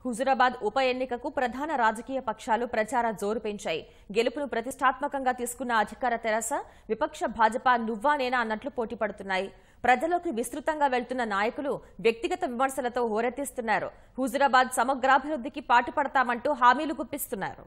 హుజురాబాద్ ఉప ఎన్నికకు ప్రధాన రాజకీయ పక్షాలు ప్రచార జోరు పెంచాయి గెలుపును ప్రతిష్టాత్మకంగా తీసుకున్న అధికార తెరాస విపక్ష భాజపా నువ్వా నేనా అన్నట్లు పోటీ పడుతున్నాయి ప్రజలోకి విస్తృతంగా వెళ్తున్న నాయకులు వ్యక్తిగత విమర్శలతో హోరెత్తిస్తున్నారు హుజురాబాద్ సమగ్రాభివృద్ధికి పాటుపడతామంటూ హామీలు గుప్పిస్తున్నారు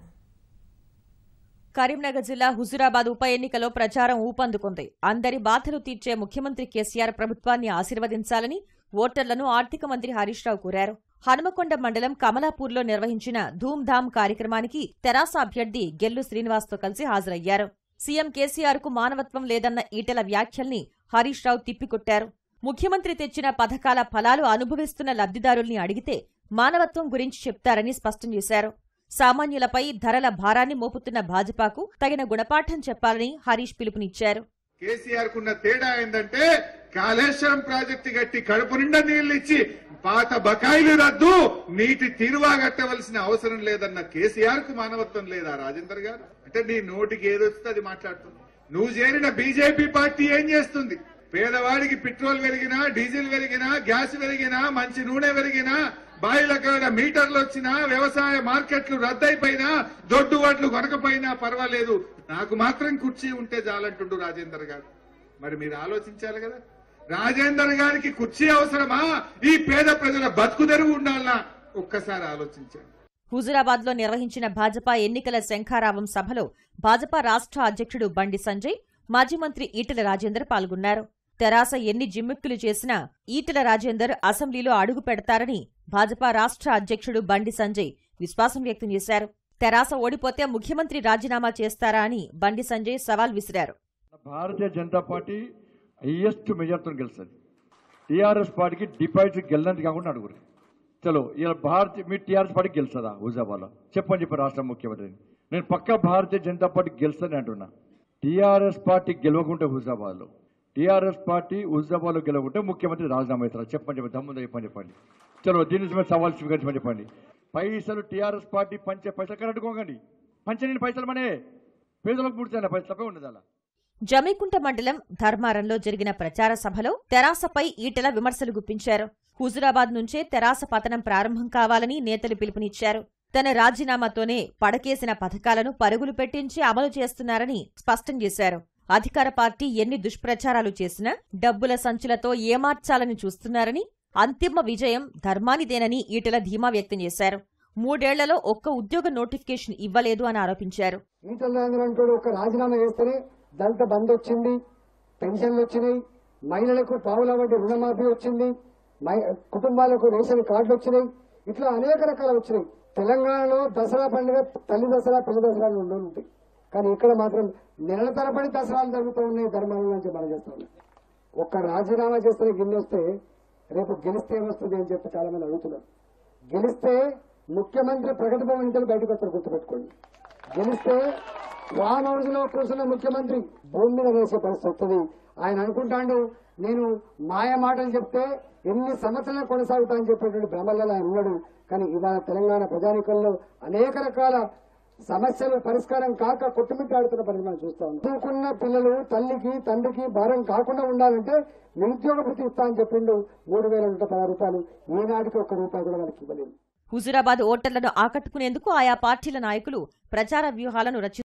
కరీంనగర్ జిల్లా హుజురాబాద్ ఉప ఎన్నికలో ప్రచారం ఊపందుకుంది అందరి బాధలు తీర్చే ముఖ్యమంత్రి కేసీఆర్ ప్రభుత్వాన్ని ఆశీర్వదించాలని ఓటర్లను ఆర్థిక మంత్రి హరీష్ రావు కోరారు హనుమకొండ మండలం కమలాపూర్లో నిర్వహించిన ధూమ్ధామ్ కార్యక్రమానికి తెరాస అభ్యర్థి గెల్లు శ్రీనివాస్తో కలిసి హాజరయ్యారు సీఎం కేసీఆర్ కు మానవత్వం లేదన్న ఈటెల వ్యాఖ్యల్ని హరీష్ రావు తిప్పికొట్టారు ముఖ్యమంత్రి తెచ్చిన పథకాల ఫలాలు అనుభవిస్తున్న లబ్ధిదారుల్ని అడిగితే మానవత్వం గురించి చెప్తారని స్పష్టం చేశారు సామాన్యులపై ధరల భారాన్ని మోపుతున్న భాజపాకు తగిన గుణపాఠం చెప్పాలని హరీష్ పిలుపునిచ్చారు కేసీఆర్ కున్న తేడా ఏంటంటే కాళేశ్వరం ప్రాజెక్టు గట్టి కడుపు నిండా నీళ్లు ఇచ్చి పాత బకాయిలు రద్దు నీటి తీరువా కట్టవలసిన అవసరం లేదన్న కేసీఆర్ కు మానవత్వం లేదా రాజేందర్ గారు అంటే నీ నోటికి ఏదొస్తే అది మాట్లాడుతుంది నువ్వు చేరిన బీజేపీ పార్టీ ఏం చేస్తుంది పేదవాడికి పెట్రోల్ పెరిగినా డీజిల్ పెరిగినా గ్యాస్ పెరిగినా మంచి నూనె పెరిగినా బాయిల కాడ మీటర్లు వచ్చినా వ్యవసాయ మార్కెట్లు రద్దయిపోయినా దొడ్డు వడ్లు కొనకపోయినా పర్వాలేదు నాకు మాత్రం కుర్చీ ఉంటే చాలంటుండు రాజేందర్ గారు మరి మీరు ఆలోచించాలి కదా రాజేందర్ గారికి కుర్చీ అవసరమా ఈ పేద ప్రజల బతుకు తెరువు ఉండాలనా ఒక్కసారి ఆలోచించాలి హుజురాబాద్ లో నిర్వహించిన భాజపా ఎన్నికల శంఖారావం సభలో భాజపా రాష్ట్ర అధ్యక్షుడు బండి సంజయ్ మాజీ మంత్రి ఈటెల రాజేందర్ పాల్గొన్నారు తెరాస ఎన్ని జిమ్మిక్కులు చేసినా ఈటెల రాజేందర్ అసెంబ్లీలో అడుగు పెడతారని భాజపా రాష్ట్ర అధ్యక్షుడు బండి సంజయ్ విశ్వాసం వ్యక్తం చేశారు తెరాస ఓడిపోతే ముఖ్యమంత్రి రాజీనామా చేస్తారా అని బండి సంజయ్ సవాల్ విసిరారు భారతీయ జనతా పార్టీ హైయెస్ట్ మెజార్టీతో గెలుస్తుంది టీఆర్ఎస్ పార్టీకి డిపాజిట్ గెలినంత కాకుండా అడుగురు చలో ఇలా భారతీయ మీ టీఆర్ఎస్ పార్టీ గెలుస్తుందా హుజాబాద్లో చెప్పని చెప్పి రాష్ట్ర ముఖ్యమంత్రిని నేను పక్క భారతీయ జనతా పార్టీ గెలుస్తుందని అంటున్నా టీఆర్ఎస్ పార్టీ గెలవకుంటే హుజాబాద్లో టీఆర్ఎస్ పార్టీ హుజాబాద్లో గెలవకుంటే ముఖ్యమంత్రి రాజీనామా అవుతారా చెప్పని చెప్పి దమ్ముందా చెప్పని చెప్పండి చలో దీని మీద సవాల్ స్వీకరించమని చెప్పండి పైసలు టీఆర్ఎస్ పార్టీ పంచే పైసలు కరెక్టుకోకండి పంచని పైసలు మనే పేదలకు పుడితే పైసలు తప్పే ఉండదు అలా జమీకుంట మండలం ధర్మారంలో జరిగిన ప్రచార సభలో తెరాసపై ఈటెల విమర్శలు గుప్పించారు హుజురాబాద్ నుంచే తెరాస పతనం ప్రారంభం కావాలని నేతలు పిలుపునిచ్చారు తన రాజీనామాతోనే పడకేసిన పథకాలను పరుగులు పెట్టించి అమలు చేస్తున్నారని స్పష్టం చేశారు అధికార పార్టీ ఎన్ని దుష్ప్రచారాలు చేసినా డబ్బుల సంచులతో ఏమార్చాలని చూస్తున్నారని అంతిమ విజయం ధర్మానిదేనని ఈటెల ధీమా వ్యక్తం చేశారు మూడేళ్లలో ఒక్క ఉద్యోగ నోటిఫికేషన్ ఇవ్వలేదు అని ఆరోపించారు ఈటల రాజేంద్ర అంటాడు ఒక రాజీనామా చేస్తేనే దళిత బంద్ వచ్చింది పెన్షన్లు వచ్చినాయి మహిళలకు పావుల వడ్డీ రుణమాఫీ వచ్చింది మహి- కుటుంబాలకు రేషన్ కార్డులు వచ్చినాయి ఇట్లా అనేక రకాలు వచ్చినాయి తెలంగాణలో దసరా పండుగ తల్లి దసరా పిల్ల దసరా అని రెండు ఉంటాయి కానీ ఇక్కడ మాత్రం నెలల తరబడి దసరాలు జరుగుతూ ఉన్నాయి ధర్మాల నుంచి మనం చేస్తాం ఒక్క రాజీనామా చేస్తే గిన్నె వస్తే రేపు గెలిస్తే ఏమొస్తుంది అని చెప్పి చాలా మంది అడుగుతున్నారు గెలిస్తే ముఖ్యమంత్రి ప్రకట భవన్ ఇంటికి బయటకు వస్తారు గుర్తుపెట్టుకోండి గెలిస్తే ఫామ్ హౌస్ లో కూర్చున్న ముఖ్యమంత్రి భూమి మీద వేసే పరిస్థితి వస్తుంది ఆయన అనుకుంటాడు నేను మాయ మాటలు చెప్తే ఎన్ని సంవత్సరాలు కొనసాగుతా అని చెప్పేటువంటి భ్రమల్లో ఆయన ఉన్నాడు కానీ ఇవాళ తెలంగాణ ప్రజానికంలో అనేక రకాల సమస్యలు పరిష్కారం కాక కొట్టుమిట్టాడుతున్న పరిస్థితి మనం చూస్తా ఉన్నాం చదువుకున్న పిల్లలు తల్లికి తండ్రికి భారం కాకుండా ఉండాలంటే నిరుద్యోగ భృతి ఇస్తా అని చెప్పిండు మూడు వేల నూట పదహారు రూపాయలు ఈనాటికి ఒక్క రూపాయి కూడా మనకి ఇవ్వలేదు హుజురాబాద్ ఓటర్లను ఆకట్టుకునేందుకు ఆయా పార్టీల నాయకులు ప్రచార వ్యూహాలను రచి